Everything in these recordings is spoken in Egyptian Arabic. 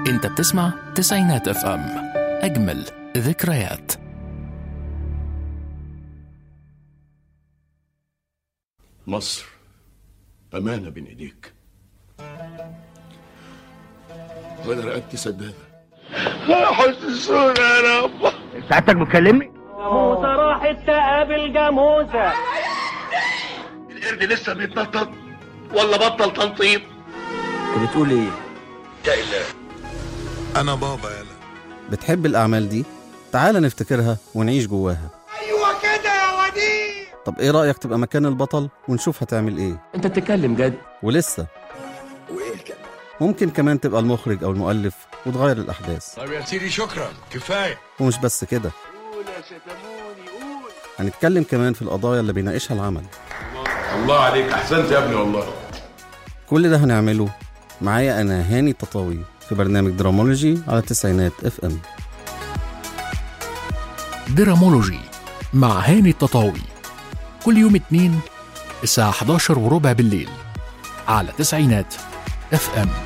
انت بتسمع تسعينات اف ام اجمل ذكريات مصر أمانة بين إيديك وأنا رقدت سدادة حسسونا يا رب سعادتك بتكلمني؟ جاموسة راحت تقابل جاموسة القرد لسه بيتنطط ولا بطل تنطيط انت بتقول ايه؟ يا إله أنا بابا يلا بتحب الأعمال دي؟ تعال نفتكرها ونعيش جواها أيوة كده يا وديع طب إيه رأيك تبقى مكان البطل ونشوف هتعمل إيه؟ انت بتتكلم جد ولسه وإيه الكلام ممكن كمان تبقى المخرج أو المؤلف وتغير الأحداث طب يا سيدي شكرا كفاية ومش بس كده هنتكلم كمان في القضايا اللي بيناقشها العمل الله عليك أحسنت يا ابني والله كل ده هنعمله معايا أنا هاني التطاوي في برنامج درامولوجي على تسعينات اف ام درامولوجي مع هاني التطاوي كل يوم اتنين الساعة 11 وربع بالليل على تسعينات اف ام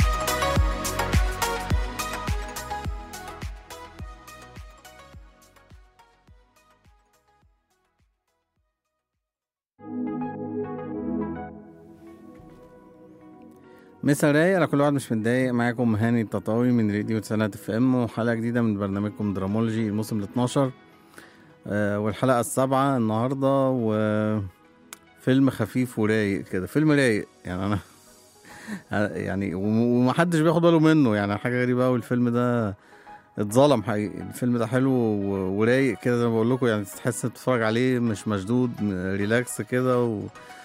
مسا رايق على كل واحد مش متضايق معاكم هاني التطاوي من راديو تسعينات اف ام وحلقة جديدة من برنامجكم درامولوجي الموسم ال 12 آه والحلقة السابعة النهاردة وفيلم خفيف ورايق كده فيلم رايق يعني أنا يعني وم- ومحدش بياخد باله منه يعني حاجة غريبة أوي الفيلم ده اتظلم حقيقي الفيلم ده حلو و- ورايق كده زي ما بقول لكم يعني تحس إنك بتتفرج عليه مش مشدود م- ريلاكس كده و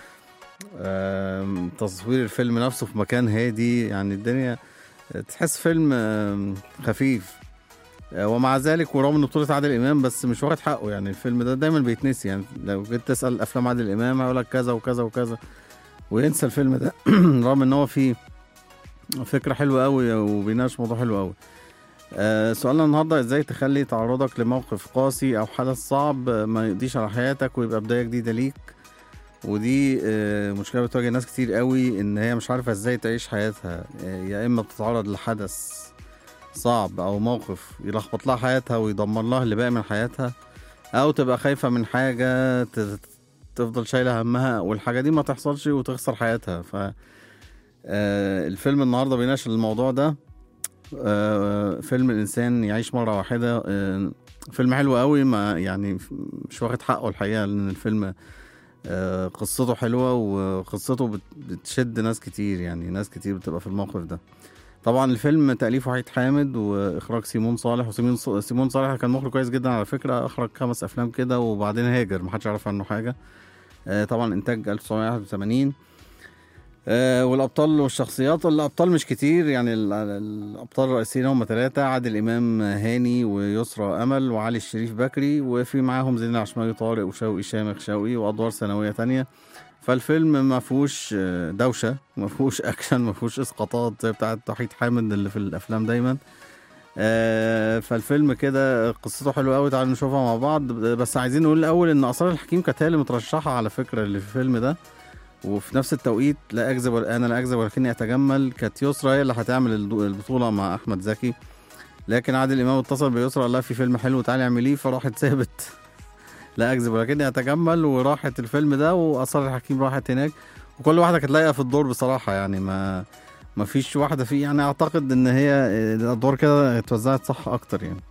آم، تصوير الفيلم نفسه في مكان هادي يعني الدنيا تحس فيلم آم، خفيف آه، ومع ذلك ورغم ان بطولة عادل امام بس مش واخد حقه يعني الفيلم ده دايما بيتنسي يعني لو جيت تسال افلام عادل امام هيقول لك كذا وكذا وكذا وينسى الفيلم ده رغم ان هو فيه فكرة حلوة قوي وبيناقش موضوع حلو قوي آه سؤالنا النهارده ازاي تخلي تعرضك لموقف قاسي او حدث صعب آه، ما يقضيش على حياتك ويبقى بداية جديدة ليك ودي آه، مشكلة بتواجه ناس كتير قوي ان هي مش عارفة ازاي تعيش حياتها آه، يا اما بتتعرض لحدث صعب او موقف يلخبط لها حياتها ويدمر لها اللي باقي من حياتها او تبقى خايفة من حاجة ت- تفضل شايلة همها والحاجة دي ما تحصلش وتخسر حياتها ف آه، الفيلم النهارده بيناقش الموضوع ده آه، فيلم الانسان يعيش مره واحده آه، فيلم حلو قوي ما يعني مش واخد حقه الحقيقه لان الفيلم آه، قصته حلوه وقصته بت- بتشد ناس كتير يعني ناس كتير بتبقى في الموقف ده طبعا الفيلم تأليف وحيد حامد واخراج سيمون صالح وسيمون ص- سيمون صالح كان مخرج كويس جدا على فكره اخرج خمس افلام كده وبعدين هاجر محدش يعرف عنه حاجه آه، طبعا انتاج 1981 آه، والابطال والشخصيات الابطال مش كتير يعني ال- الابطال الرئيسيين هم ثلاثه عادل امام هاني ويسرى امل وعلي الشريف بكري وفي معاهم زين العشماوي طارق وشوقي شامخ شوقي وادوار ثانويه تانية فالفيلم ما فيهوش آه، دوشه ما فيهوش اكشن ما فيهوش اسقاطات زي بتاعه وحيد حامد اللي في الافلام دايما آه، فالفيلم كده قصته حلوه قوي تعالوا نشوفها مع بعض بس عايزين نقول الاول ان اثار الحكيم كانت هي اللي مترشحه على فكره اللي في الفيلم ده وفي نفس التوقيت لا اكذب ولا انا لا اكذب ولكني اتجمل كانت يسرا هي اللي هتعمل الدو- البطوله مع احمد زكي لكن عادل امام اتصل بيسرا قال لها في فيلم حلو تعالي اعمليه فراحت سابت لا اكذب ولكني اتجمل وراحت الفيلم ده واثار الحكيم راحت هناك وكل واحده كانت لايقه في الدور بصراحه يعني ما ما فيش واحده فيه يعني اعتقد ان هي الادوار كده اتوزعت صح اكتر يعني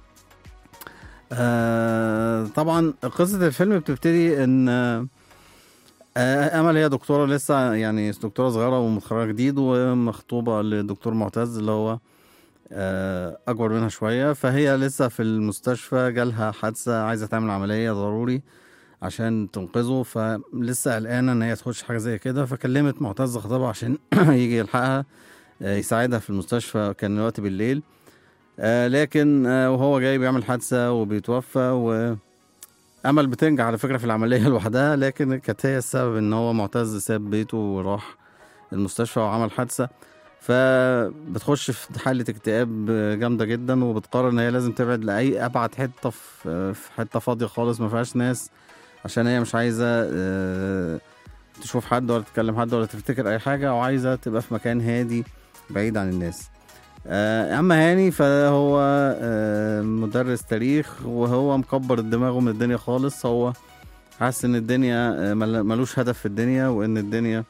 آه طبعا قصه الفيلم بتبتدي ان آه آه، امل هي دكتوره لسه يعني دكتوره صغيره ومتخرجه جديد ومخطوبه لدكتور معتز اللي هو آه، اكبر منها شويه فهي لسه في المستشفى جالها حادثه عايزه تعمل عمليه ضروري عشان تنقذه فلسه قلقانه ان هي تخش حاجه زي كده فكلمت معتز خطيبها عشان يجي يلحقها آه، يساعدها في المستشفى كان الوقت بالليل آه، لكن آه، وهو جاي بيعمل حادثه وبيتوفى و امل بتنجح على فكره في العمليه لوحدها لكن كانت هي السبب ان هو معتز ساب بيته وراح المستشفى وعمل حادثه فبتخش في حاله اكتئاب جامده جدا وبتقرر ان هي لازم تبعد لاي ابعد حته في في حته فاضيه خالص ما فيهاش ناس عشان هي مش عايزه آه، تشوف حد ولا تتكلم حد ولا تفتكر اي حاجه وعايزه تبقى في مكان هادي بعيد عن الناس آه، اما هاني فهو آه، مدرس تاريخ وهو مكبر دماغه من الدنيا خالص هو حاسس ان الدنيا آه، مل- ملوش هدف في الدنيا وان الدنيا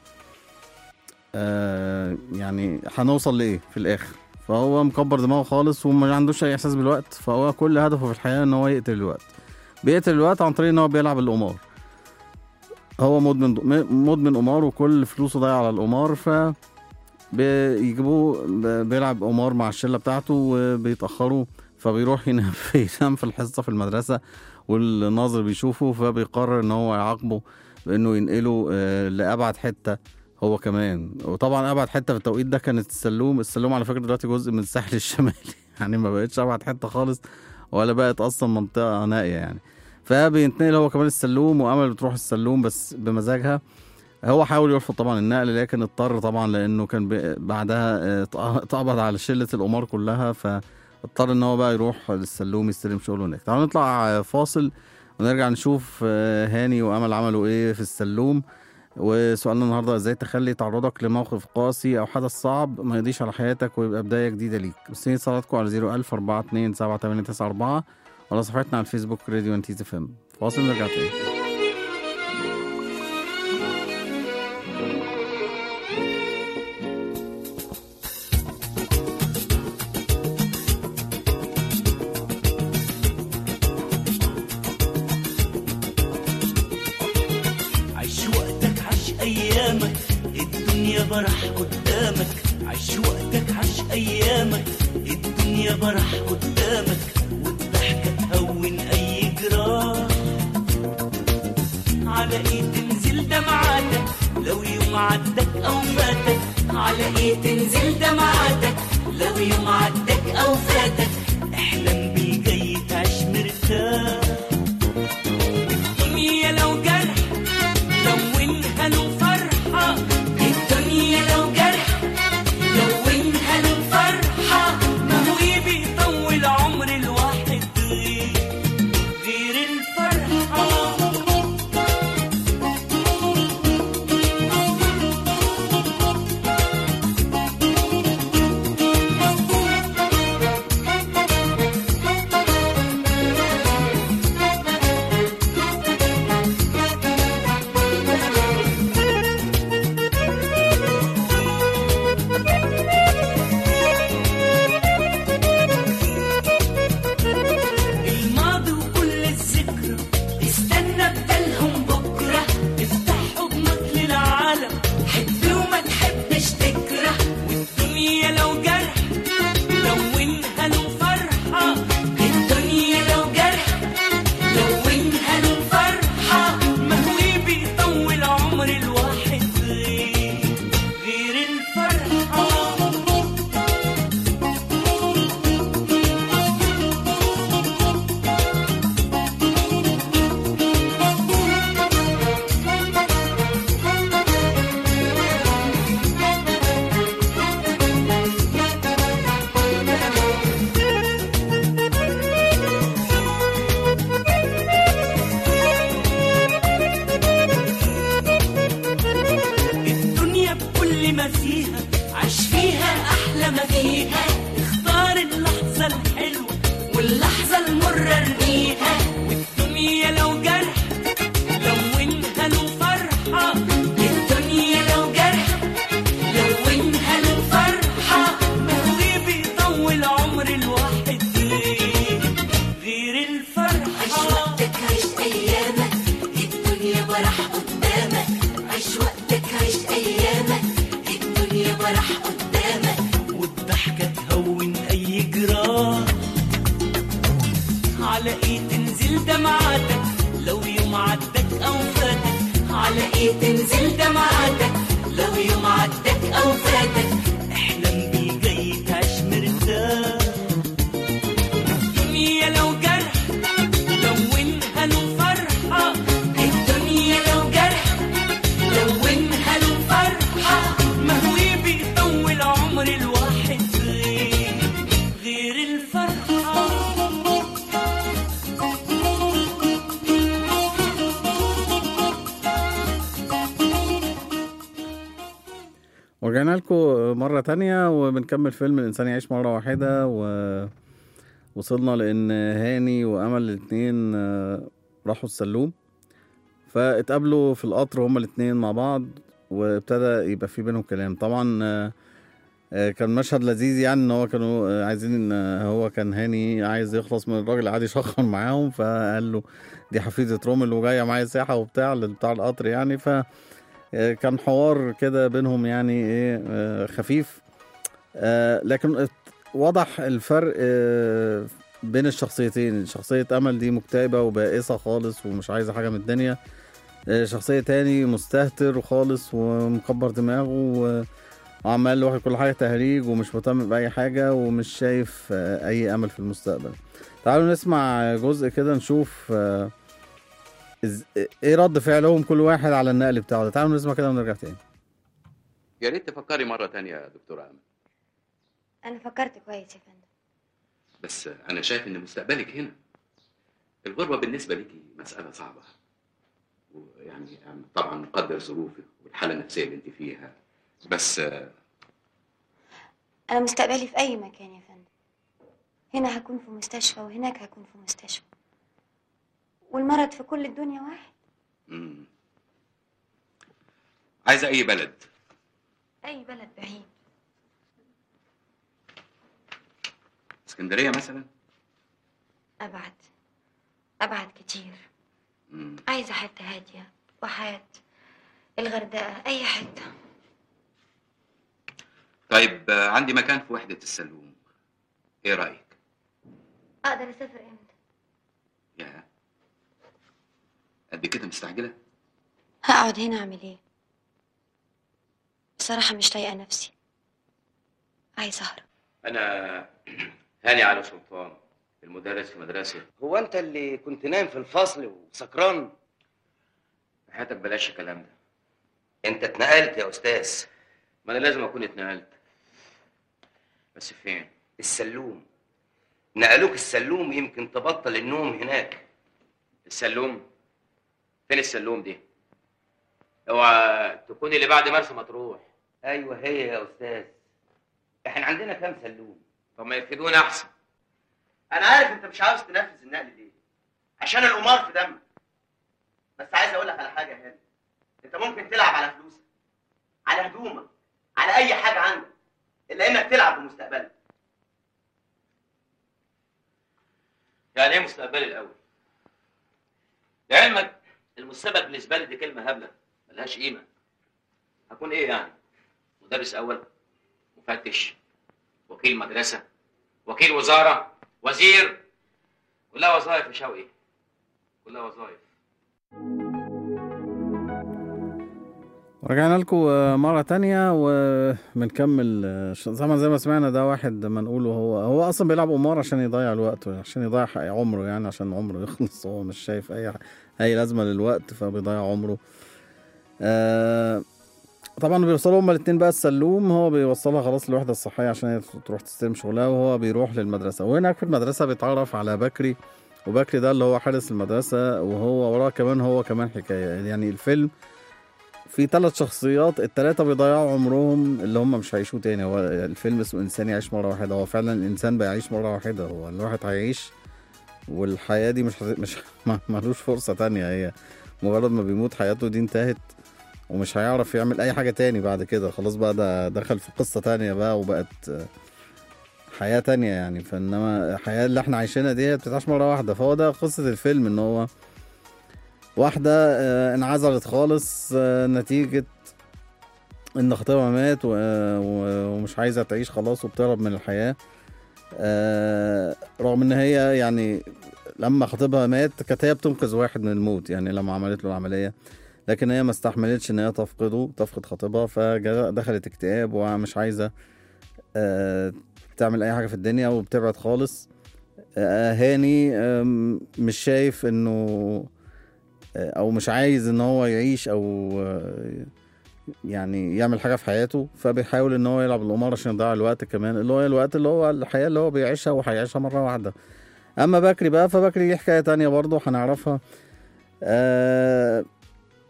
آه، يعني هنوصل لايه في الاخر فهو مكبر دماغه خالص وما عندوش اي احساس بالوقت فهو كل هدفه في الحياه ان هو يقتل الوقت بيقتل الوقت عن طريق ان هو بيلعب القمار هو مدمن مدمن قمار وكل فلوسه ضايعه على القمار ف بيجيبوه ب- بيلعب قمار مع الشله بتاعته وبيتاخروا فبيروح ينام ينام في الحصه في المدرسه والناظر بيشوفه فبيقرر ان هو يعاقبه بانه ينقله آه، لابعد حته هو كمان وطبعا ابعد حته في التوقيت ده كانت السلوم السلوم على فكره دلوقتي جزء من الساحل الشمالي يعني ما بقتش ابعد حته خالص ولا بقت اصلا منطقه نائيه يعني فبينتقل هو كمان السلوم وامل بتروح السلوم بس بمزاجها هو حاول يرفض طبعا النقل لكن اضطر طبعا لانه كان بي- بعدها آه، اتق- اتقبض على شله القمار كلها فاضطر ان هو بقى يروح للسلوم يستلم شغله هناك تعالوا نطلع آه، فاصل ونرجع نشوف آه، هاني وامل عملوا ايه في السلوم وسؤالنا النهارده ازاي تخلي تعرضك لموقف قاسي او حدث صعب ما يضيش على حياتك ويبقى بدايه جديده ليك مستنيين اتصالاتكم على 01000 42 7894 ولا صفحتنا على الفيسبوك راديو انتيز اف ام فاصل نرجع تاني عيش وقتك عيش ايامك الدنيا برح قدامك عيش وقتك عيش ايامك الدنيا برح قدامك والضحكة تهون اي جراح على ايه تنزل دمعاتك لو يوم عدك او فاتك على ايه تنزل دمعاتك لو يوم عدك او فاتك احلم بالجاي تعيش مرتاح الدنيا لو جرح لونها له فرحة الدنيا لو جرح لونها له فرحة ما هو بيطول عمر الواحد غير غير الفرحة الماضي وكل الذكرى استنى بدلهم بكرة افتح حضنك للعالم حب وما تحبش تكره والدنيا لو جرح لونها له فرحة الدنيا لو جرح لونها له فرحة ما هو بيطول عمر الواحد غير غير الفرحة الدنيا بكل ما فيها عيش فيها أحلى ما فيها اختار اللحظة الحلوة واللحظة المرة ارميها والدنيا لو جرح لونها له فرحة الدنيا لو جرح لونها له فرحة ما هو بيطول عمر الواحد غير غير الفرحة وقتك عيش ايامك الدنيا برح قدامك عيش وقتك عيش ايامك الدنيا برح قدامك والضحكة تهون أي جراح على إيه تنزل دمعاتك لو يوم عدك أو فاتك على إيه تنزل دمعاتك لو يوم عدك أو فاتك احلم بالجاي تعيش مرتاح الدنيا لو جرح لونها له فرحة الدنيا لو جرح لونها له فرحة ما هو بيطول عمر الواحد غير غير الفرحة ورجعنا ورجعنا لكم مرة تانية وبنكمل فيلم الإنسان يعيش مرة واحدة ووصلنا لأن هاني وأمل الاتنين آه، راحوا السلوم فاتقابلوا في القطر هما الاتنين مع بعض وابتدى يبقى في بينهم كلام طبعا آه، آه، كان مشهد لذيذ يعني ان هو كانوا آه، عايزين ان آه، هو كان هاني عايز يخلص من الراجل اللي قاعد يشخر معاهم فقال له دي حفيدة رومل وجاية معايا سياحة وبتاع بتاع القطر يعني ف آه، كان حوار كده بينهم يعني ايه آه، خفيف آه، لكن ات- وضح الفرق آه، بين الشخصيتين شخصية أمل دي مكتئبة وبائسة خالص ومش عايزة حاجة من الدنيا آه، شخصية تاني مستهتر خالص ومكبر دماغه و- وعمال واخد كل حاجة تهريج ومش مهتم بأي حاجة ومش شايف آه، أي أمل في المستقبل تعالوا نسمع جزء كده نشوف آه، إز- ايه رد فعلهم كل واحد على النقل بتاعه ده تعالوا نسمع كده ونرجع تاني يا ريت تفكري مرة تانية يا دكتورة أمل أنا فكرت كويس يا فندم بس أنا شايف إن مستقبلك هنا الغربة بالنسبة ليكي مسألة صعبة ويعني يعني طبعا مقدر ظروفك والحالة النفسية اللي أنت فيها بس آه، أنا مستقبلي في أي مكان يا فندم هنا هكون في مستشفى وهناك هكون في مستشفى والمرض في كل الدنيا واحد مم. عايزة أي بلد أي بلد بعيد اسكندرية مثلا أبعد أبعد كتير مم. عايزة حتة هادية وحات الغردقة أي حتة طيب آه، عندي مكان في وحدة السلوم إيه رأيك؟ أقدر أسافر إمتى يا قد كده مستعجلة؟ هقعد هنا أعمل إيه بصراحة مش طايقة نفسي عايزة أهرب أنا هاني علي سلطان المدرس في مدرسة هو انت اللي كنت نايم في الفصل وسكران حياتك بلاش الكلام ده انت اتنقلت يا استاذ ما أنا لازم أكون اتنقلت بس فين؟ السلوم نقلوك السلوم يمكن تبطل النوم هناك السلوم فين السلوم دي؟ اوعى تكون اللي بعد مرسى مطروح ايوه هي يا استاذ احنا عندنا كام سلوم طب ما يفيدونا أحسن انا عارف انت مش عاوز تنفذ النقل ليه عشان القمار في دمك بس عايز اقول لك على حاجه يا هاني انت ممكن تلعب على فلوسك على هدومك على اي حاجه عندك الا انك تلعب بمستقبلك يعني إيه مستقبلي الأول؟ لعلمك المستقبل بالنسبة لي دي كلمة هبلة ملهاش قيمة هكون إيه يعني؟ مدرس أول مفتش وكيل مدرسة وكيل وزارة وزير كلها وظائف يا شوقي كلها وظائف ورجعنا لكم مرة تانية وبنكمل آه، ش- طبعا زي ما سمعنا ده واحد ما نقوله هو هو أصلا بيلعب قمار عشان يضيع الوقت عشان يضيع حق عمره يعني عشان عمره يخلص هو مش شايف أي أي لازمة للوقت فبيضيع عمره آه طبعا بيوصلوا هما الاتنين بقى السلوم هو بيوصلها خلاص للوحدة الصحية عشان هي تروح تستلم شغلها وهو بيروح للمدرسة وهناك في المدرسة بيتعرف على بكري وبكري ده اللي هو حارس المدرسة وهو وراه كمان هو كمان حكاية يعني الفيلم في ثلاث شخصيات الثلاثة بيضيعوا عمرهم اللي هم مش هيعيشوه تاني هو الفيلم اسمه إنسان يعيش مرة واحدة هو فعلا الإنسان بيعيش مرة واحدة هو الواحد هيعيش والحياة دي مش هت- مش ما- ملوش فرصة تانية هي مجرد ما بيموت حياته دي انتهت ومش هيعرف يعمل أي حاجة تاني بعد كده خلاص بقى ده دخل في قصة تانية بقى وبقت آه، حياة تانية يعني فإنما الحياة اللي احنا عايشينها دي بتتعاش مرة واحدة فهو ده قصة الفيلم إن هو واحدة آه، انعزلت خالص آه، نتيجة إن خطيبها مات و- و- ومش عايزة تعيش خلاص وبتهرب من الحياة آه، رغم إن هي يعني لما خطيبها مات كانت هي بتنقذ واحد من الموت يعني لما عملت له العملية لكن هي ما استحملتش إن هي تفقده تفقد خطيبها فدخلت اكتئاب ومش عايزة آه، تعمل أي حاجة في الدنيا وبتبعد خالص آه، هاني آم، مش شايف إنه او مش عايز ان هو يعيش او آه، يعني يعمل حاجه في حياته فبيحاول ان هو يلعب القمار عشان يضيع الوقت كمان اللي هو الوقت اللي هو الحياه اللي هو بيعيشها وهيعيشها مره واحده اما بكري بقى فبكري دي حكايه تانية برضه هنعرفها آه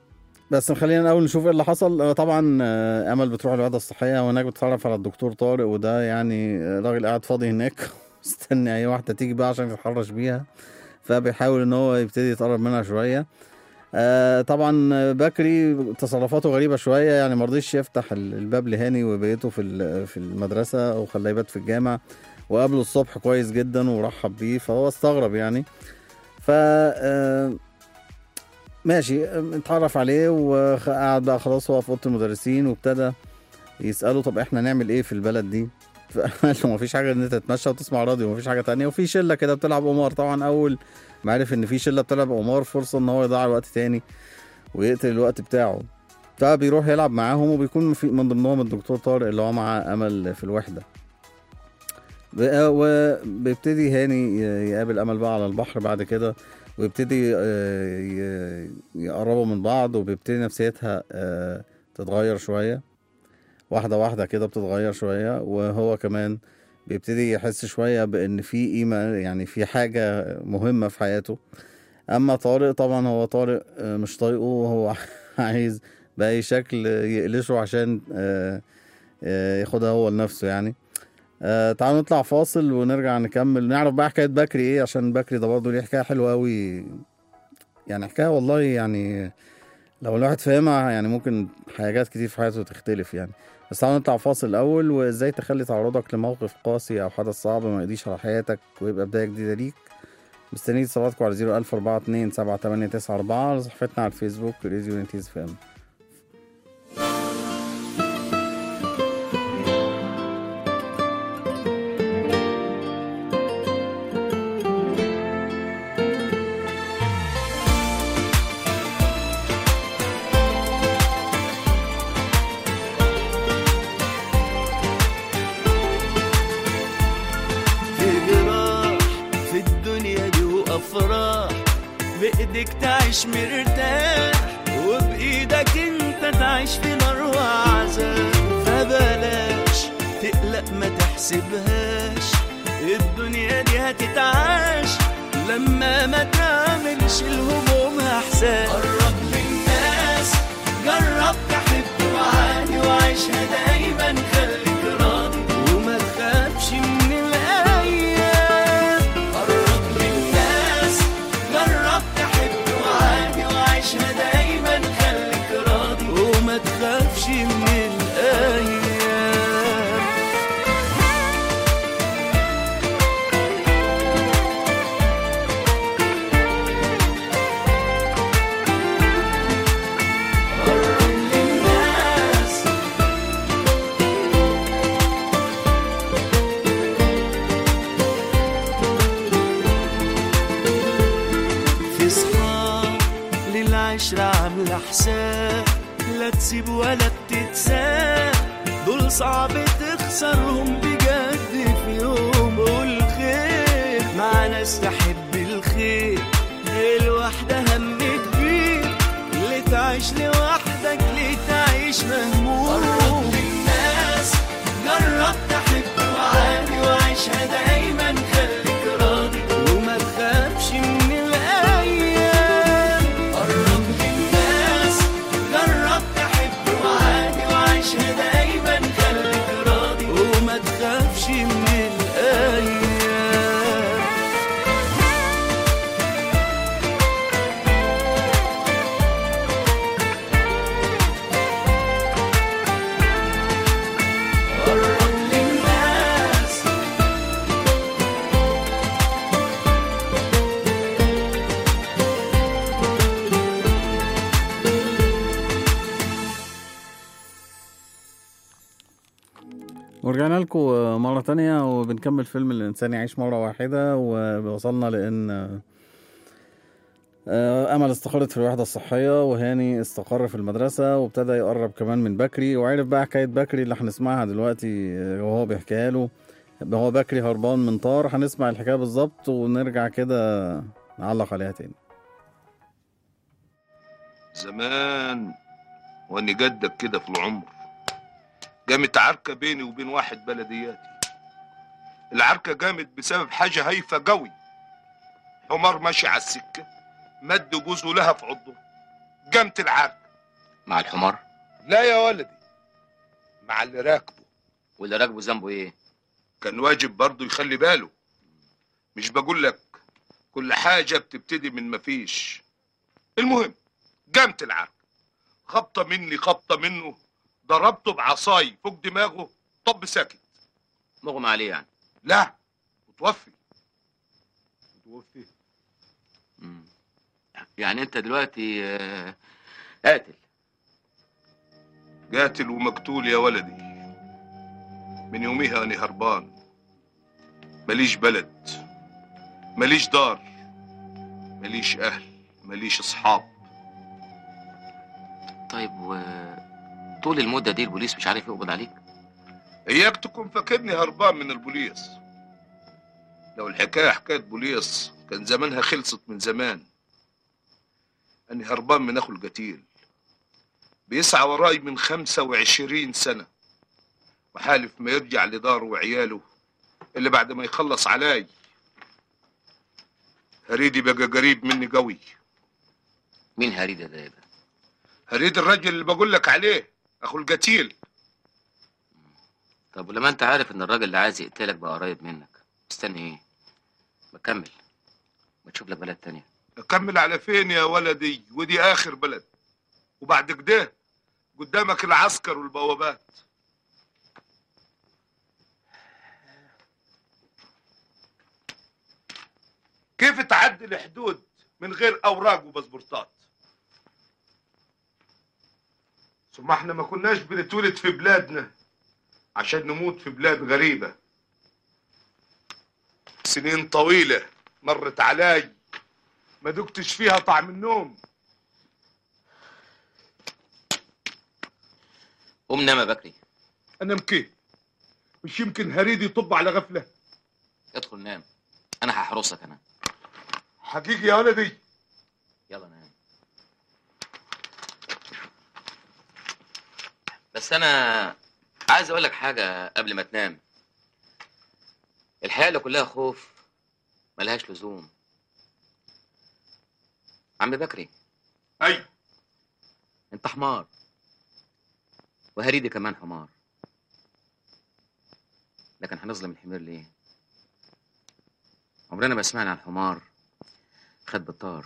بس خلينا الاول نشوف ايه اللي حصل آه، طبعا آه، امل بتروح الوحده الصحيه وهناك بتتعرف على الدكتور طارق وده يعني آه، راجل قاعد فاضي هناك مستني اي واحده تيجي بقى عشان يتحرش بيها فبيحاول ان هو يبتدي يتقرب منها شويه آه طبعا بكري تصرفاته غريبه شويه يعني ما رضيش يفتح ال- الباب لهاني وبيته في ال- في المدرسه وخلاه يبات في الجامع وقابله الصبح كويس جدا ورحب بيه فهو استغرب يعني ف آه، ماشي آه، اتعرف عليه وقعد بقى خلاص هو في اوضه المدرسين وابتدى يساله طب احنا نعمل ايه في البلد دي فقال له مفيش حاجه ان انت تتمشى وتسمع راديو مفيش حاجه تانية وفي شله كده بتلعب قمار طبعا اول ما عرف ان في شله بتلعب قمار فرصه ان هو يضيع وقت تاني ويقتل الوقت بتاعه فبيروح يلعب معاهم وبيكون في من ضمنهم الدكتور طارق اللي هو مع امل في الوحده ب- وبيبتدي هاني ي- يقابل امل بقى على البحر بعد كده ويبتدي آه، ي- يقربوا من بعض وبيبتدي نفسيتها آه، تتغير شويه واحده واحده كده بتتغير شويه وهو كمان بيبتدي يحس شويه بان في قيمه يعني في حاجه مهمه في حياته اما طارق طبعا هو طارق آه، مش طايقه وهو عايز باي شكل يقلشه عشان آه، آه، ياخدها هو لنفسه يعني آه تعالوا نطلع فاصل ونرجع نكمل نعرف بقى حكايه بكري ايه عشان بكري ده برضه ليه حكايه حلوه قوي يعني حكايه والله يعني لو الواحد فاهمها يعني ممكن حاجات كتير في حياته تختلف يعني بس تعالوا نطلع فاصل الاول وازاي تخلي تعرضك لموقف قاسي او حدث صعب ما يقضيش على حياتك ويبقى بدايه جديده ليك مستنيين اتصالاتكم على 01042 7894 على صفحتنا على الفيسبوك راديو نتيز فام في جراح في الدنيا دي وافراح بايدك تعيش مرتاح وبايدك انت تعيش في نار وعذاب فبلاش تقلق ما تحسبهاش الدنيا دي هتتعاش لما ما تعملش الهموم حساب قرب للناس جرب تحب وعادي وعيشها دايما خليك راضي وما تخافش من الايام قرب للناس جرب تحب وعادي وعيشها دايما خليك راضي وما تخافش من الايام قرب للناس في صحاب للعشرة عاملة حساب لا تسيب ولا بتتساب دول صعب تخسرهم بجد في يوم والخير مع ناس تحب الخير الواحدة هم كبير اللي تعيش لوحدك ليه تعيش مهموم قرب للناس جرب تحب وعادي وعيشها دايما خليك راضي وما تخافش من الايام قرب للناس جرب تحب وعادي وعيشها دايما خليك راضي وما تخافش من الايام قرب للناس ورجعنا لكم مرة تانية وبنكمل فيلم الإنسان يعيش مرة واحدة ووصلنا لأن آه، أمل استقرت في الوحدة الصحية وهاني استقر في المدرسة وابتدى يقرب كمان من بكري وعرف بقى حكاية بكري اللي هنسمعها دلوقتي آه، وهو بيحكيها له هو بكري هربان من طار هنسمع الحكاية بالظبط ونرجع كده نعلق عليها تاني زمان واني جدك كده في العمر قامت عركة بيني وبين واحد بلدياتي العركة قامت بسبب حاجة هايفة قوي حمار ماشي على السكة مد بوزه لها في عضه قامت العركة مع الحمار لا يا ولدي مع اللي راكبه واللي راكبه ذنبه ايه كان واجب برضه يخلي باله مش بقول لك كل حاجة بتبتدي من مفيش المهم قامت العرك خبطة مني خبطة منه ضربته بعصاي فوق دماغه طب ساكت مغمى عليه يعني لا متوفي متوفي يعني انت دلوقتي آه، قاتل قاتل ومقتول يا ولدي من يوميها أنا هربان ماليش بلد ماليش دار ماليش أهل ماليش أصحاب طيب و طول المدة دي البوليس مش عارف يقبض عليك إياك تكون فاكرني هربان من البوليس لو الحكاية حكاية بوليس كان زمانها خلصت من زمان أني هربان من أخو القتيل بيسعى وراي من خمسة وعشرين سنة وحالف ما يرجع لداره وعياله إلا بعد ما يخلص علي هريدي بقى قريب مني قوي مين هريدة ده يبقى هريد الراجل اللي بقول لك عليه أخو القتيل طب ولما انت عارف ان الراجل اللي عايز يقتلك بقى قريب منك مستني ايه ما كمل ما تشوف لك بلد تانية أكمل على فين يا ولدي ودي آخر بلد وبعد كده قدامك العسكر والبوابات كيف تعدي الحدود من غير أوراق وباسبورتات ثم احنا ما كناش بنتولد في بلادنا عشان نموت في بلاد غريبة سنين طويلة مرت علي ما دقتش فيها طعم النوم قوم نام يا بكري انا مكي مش يمكن هريدي يطب على غفلة ادخل نام انا هحرسك انا حقيقي يا ولدي يلا نام بس انا عايز اقول لك حاجه قبل ما تنام الحياه اللي كلها خوف ملهاش لزوم عم بكري ايوه انت حمار وهريدي كمان حمار لكن هنظلم الحمير ليه عمرنا ما سمعنا عن حمار خد بالطار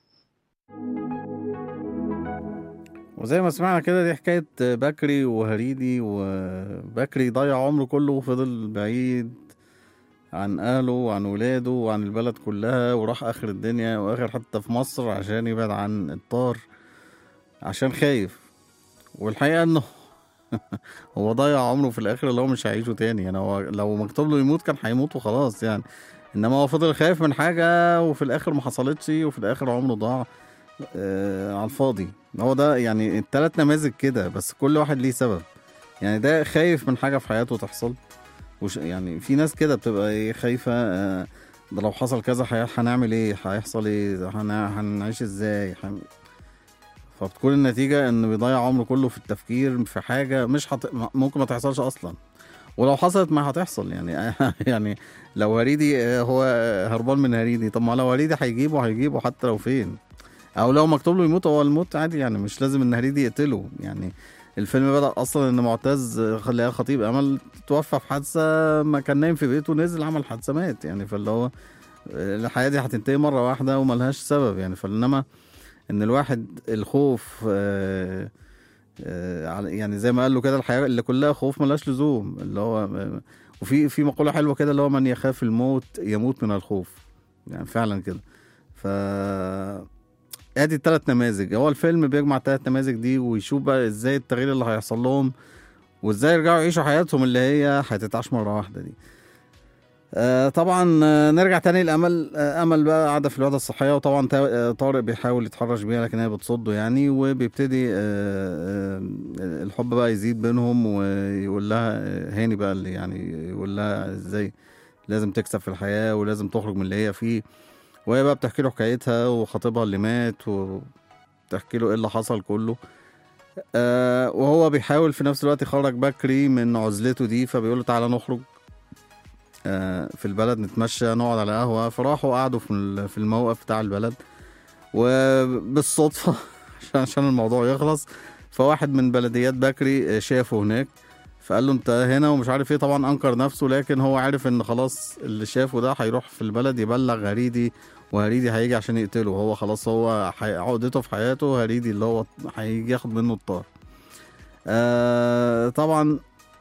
وزي ما سمعنا كده دي حكاية بكري وهريدي وبكري ضيع عمره كله وفضل بعيد عن أهله وعن ولاده وعن البلد كلها وراح آخر الدنيا وآخر حتى في مصر عشان يبعد عن الطار عشان خايف والحقيقة إنه هو ضيع عمره في الآخر اللي هو مش هيعيشه تاني يعني هو لو مكتوب له يموت كان هيموت وخلاص يعني إنما هو فضل خايف من حاجة وفي الآخر ما حصلتش وفي الآخر عمره ضاع آه على الفاضي هو ده يعني التلات نماذج كده بس كل واحد ليه سبب يعني ده خايف من حاجة في حياته تحصل وش يعني في ناس كده بتبقى إيه خايفة آه ده لو حصل كذا هي- هنعمل ايه هيحصل ايه هن- هنعيش ازاي هن... فبتكون النتيجة ان بيضيع عمره كله في التفكير في حاجة مش حط... ممكن ما تحصلش اصلا ولو حصلت ما هتحصل يعني يعني لو هريدي آه، هو هربان من هريدي طب ما لو هريدي هيجيبه هيجيبه حتى لو فين او لو مكتوب له يموت هو الموت عادي يعني مش لازم ان هريدي يقتله يعني الفيلم بدأ اصلا ان معتز خليها خطيب امل توفى في حادثه ما كان نايم في بيته نزل عمل حادثه مات يعني فاللي هو الحياه دي هتنتهي مره واحده وملهاش سبب يعني فانما ان الواحد الخوف آه، آه، على- يعني زي ما قال له كده الحياه اللي كلها خوف ملهاش لزوم اللي هو وفي في مقوله حلوه كده اللي هو من يخاف الموت يموت من الخوف يعني فعلا كده ف ادي الثلاث نماذج هو الفيلم بيجمع الثلاث نماذج دي ويشوف بقى ازاي التغيير اللي هيحصل لهم وازاي يرجعوا يعيشوا حياتهم اللي هي هتتعاش مره واحده دي آه طبعا آه نرجع تاني لامل آه امل بقى قاعده في الوحده الصحيه وطبعا تا- آه طارق بيحاول يتحرش بيها لكن هي بتصده يعني وبيبتدي آه آه الحب بقى يزيد بينهم ويقول لها آه، هاني بقى اللي يعني يقول لها ازاي لازم تكسب في الحياه ولازم تخرج من اللي هي فيه وهي بقى بتحكي له حكايتها وخطيبها اللي مات وبتحكي له ايه اللي حصل كله آه وهو بيحاول في نفس الوقت يخرج بكري من عزلته دي فبيقول له تعالى نخرج آه في البلد نتمشى نقعد على قهوة فراحوا قعدوا في ال- في الموقف بتاع البلد وبالصدفة عشان- عشان الموضوع يخلص فواحد من بلديات بكري آه، شافه هناك فقال له انت هنا ومش عارف ايه طبعا انكر نفسه لكن هو عارف ان خلاص اللي شافه ده هيروح في البلد يبلغ هريدي وهريدي هيجي عشان يقتله هو خلاص هو حي- عقدته في حياته هريدي اللي هو هيجي ياخد منه الطار آه طبعا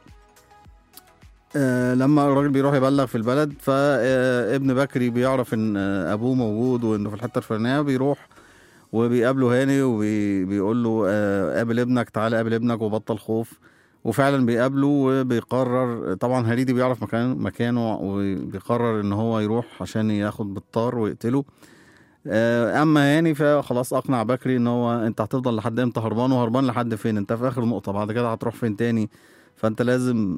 آه لما الراجل بيروح يبلغ في البلد فابن بكري بيعرف ان آه، ابوه موجود وانه في الحته الفلانيه بيروح وبيقابله هاني وبيقول له آه، قابل ابنك تعالى قابل ابنك وبطل خوف وفعلا بيقابله وبيقرر طبعا هريدي بيعرف مكان مكانه وبيقرر ان هو يروح عشان ياخد بالطار ويقتله آه، اما هاني فخلاص اقنع بكري ان هو انت هتفضل لحد امتى هربان وهربان لحد فين انت في اخر نقطه بعد كده هتروح فين تاني فانت لازم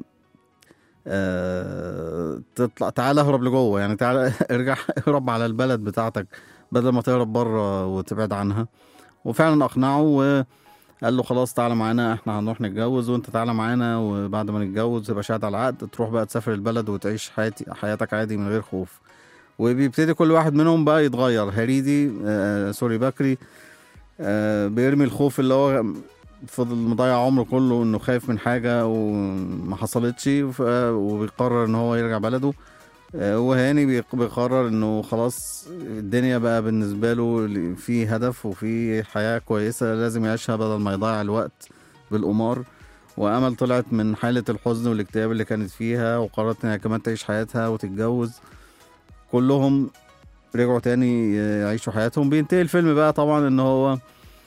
آه، تطلع تعالى اهرب لجوه يعني تعالى ارجع اهرب على البلد بتاعتك بدل ما تهرب بره وتبعد عنها وفعلا اقنعه وقال له خلاص تعالى معانا احنا هنروح نتجوز وانت تعالى معانا وبعد ما نتجوز تبقى شاهد على العقد تروح بقى تسافر البلد وتعيش حياتي حياتك عادي من غير خوف وبيبتدي كل واحد منهم بقى يتغير هريدي آه سوري بكري آه بيرمي الخوف اللي هو فضل مضيع عمره كله انه خايف من حاجه وما حصلتش ف- وبيقرر ان هو يرجع بلده آه، وهاني بيق- بيقرر انه خلاص الدنيا بقى بالنسبه له ل- في هدف وفي حياه كويسه لازم يعيشها بدل ما يضيع الوقت بالقمار وامل طلعت من حاله الحزن والاكتئاب اللي كانت فيها وقررت انها كمان تعيش حياتها وتتجوز كلهم رجعوا تاني يعيشوا حياتهم بينتهي الفيلم بقى طبعا ان هو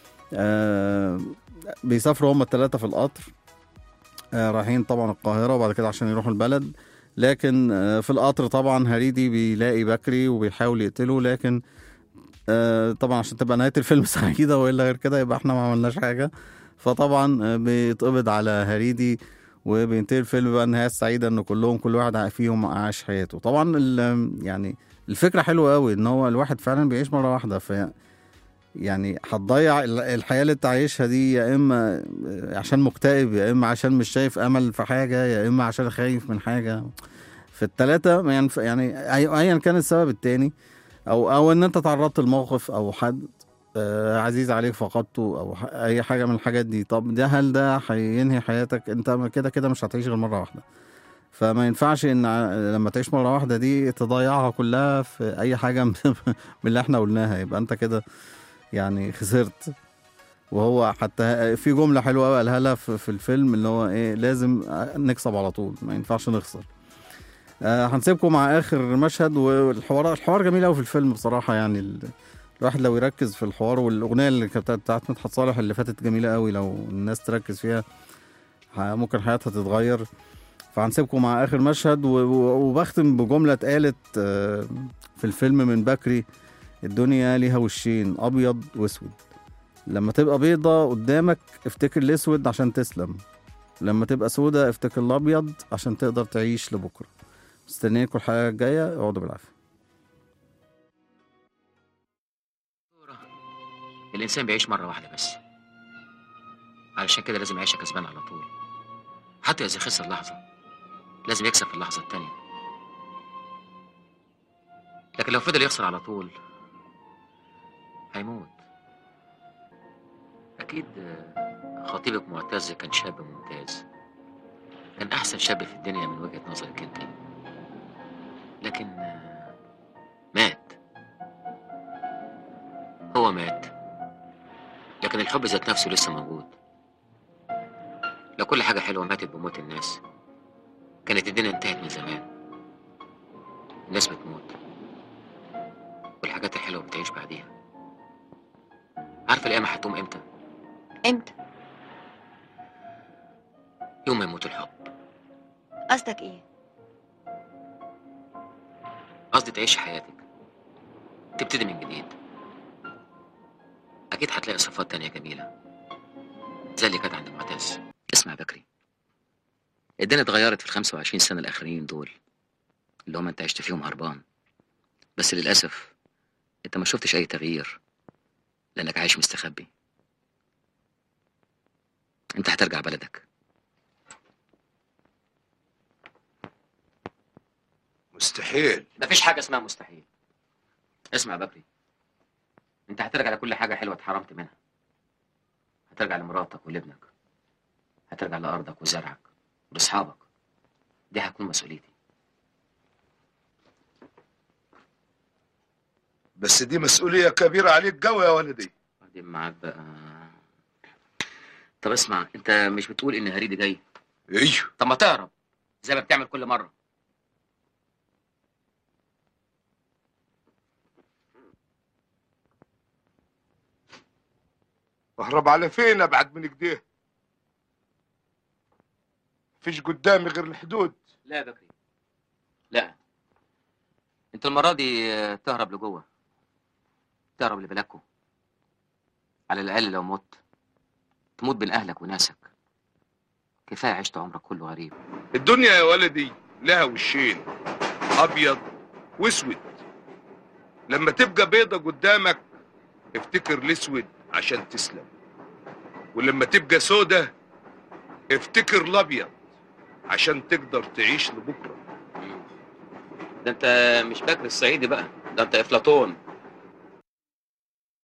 آه بيسافروا هما التلاتة في القطر آه رايحين طبعا القاهرة وبعد كده عشان يروحوا البلد لكن آه في القطر طبعا هريدي بيلاقي بكري وبيحاول يقتله لكن آه طبعا عشان تبقى نهاية الفيلم سعيدة والا غير كده يبقى احنا ما عملناش حاجة فطبعا آه بيتقبض على هريدي وبينتهي الفيلم بقى النهاية السعيدة ان كلهم كل واحد فيهم عاش حياته طبعا ال- يعني الفكرة حلوة قوي ان هو الواحد فعلا بيعيش مرة واحدة ف يعني هتضيع ال- الحياة اللي انت عايشها دي يا اما عشان مكتئب يا اما عشان مش شايف امل في حاجة يا اما عشان خايف من حاجة في التلاتة ما ينف... يعني أي- ايا كان السبب التاني او او ان انت تعرضت لموقف او حد آه، عزيز عليك فقدته او ح- اي حاجة من الحاجات دي طب ده هل ده هينهي حياتك انت كده كده مش هتعيش غير مرة واحدة فما ينفعش ان ع- لما تعيش مرة واحدة دي تضيعها كلها في اي حاجة من من اللي احنا قلناها يبقى انت كده يعني خسرت وهو حتى في جملة حلوة قوي قالها لها في في الفيلم اللي هو ايه لازم نكسب على طول ما ينفعش نخسر آه هنسيبكم مع اخر مشهد والحوار الحوار جميل قوي في الفيلم بصراحة يعني ال... الواحد لو يركز في الحوار والاغنية اللي كانت بتاعت- بتاعت مدحت صالح اللي فاتت جميلة قوي لو الناس تركز فيها ح- ممكن حياتها تتغير فهنسيبكم مع اخر مشهد و- و- وبختم بجملة اتقالت آه، في الفيلم من بكري الدنيا ليها وشين ابيض واسود لما تبقى بيضة قدامك افتكر الاسود عشان تسلم لما تبقى سودة افتكر الابيض عشان تقدر تعيش لبكره مستنيينكم الحلقه الجايه اقعدوا بالعافيه الإنسان بيعيش مرة واحدة بس علشان كده لازم يعيشها كسبان على طول حتى إذا خسر لحظة لازم يكسب في اللحظة التانية لكن لو فضل يخسر على طول هيموت أكيد آه، خطيبك معتز كان شاب ممتاز كان أحسن شاب في الدنيا من وجهة نظرك أنت لكن آه، مات هو مات لكن الحب ذات نفسه لسه موجود لو كل حاجة حلوة ماتت بموت الناس كانت الدنيا انتهت من زمان الناس بتموت والحاجات الحلوة بتعيش بعديها عارفة القيامة هتقوم امتى؟ امتى يوم ما يموت الحب قصدك ايه قصدي تعيش حياتك تبتدي من جديد أكيد هتلاقي صفات تانية جميلة زي اللي كانت عند معتز اسمع يا بكري الدنيا اتغيرت في الخمسة وعشرين سنة الأخرانيين دول اللي هم أنت عشت فيهم هربان بس للأسف أنت ما شفتش أي تغيير لأنك عايش مستخبي أنت هترجع بلدك مستحيل مفيش حاجة اسمها مستحيل اسمع يا بكري انت هترجع لكل حاجة حلوة اتحرمت منها هترجع لمراتك ولابنك هترجع لارضك وزرعك ولاصحابك دي هتكون مسؤوليتي بس دي مسؤولية كبيرة عليك قوي يا ولدي بعدين معاك بقى طب اسمع انت مش بتقول ان هريدي جاي ايوه طب ما تهرب زي ما بتعمل كل مره اهرب على فين ابعد من كده مفيش قدامي غير الحدود لا يا بكري لا انت المره دي آه، تهرب لجوه تهرب لبلادكم على الاقل لو مت تموت بين اهلك وناسك كفايه عشت عمرك كله غريب الدنيا يا ولدي لها وشين ابيض واسود لما تبقى بيضة قدامك افتكر الاسود عشان تسلم ولما تبقى سودة افتكر الابيض عشان تقدر تعيش لبكره ده انت مش بكر الصعيدي بقى ده انت افلاطون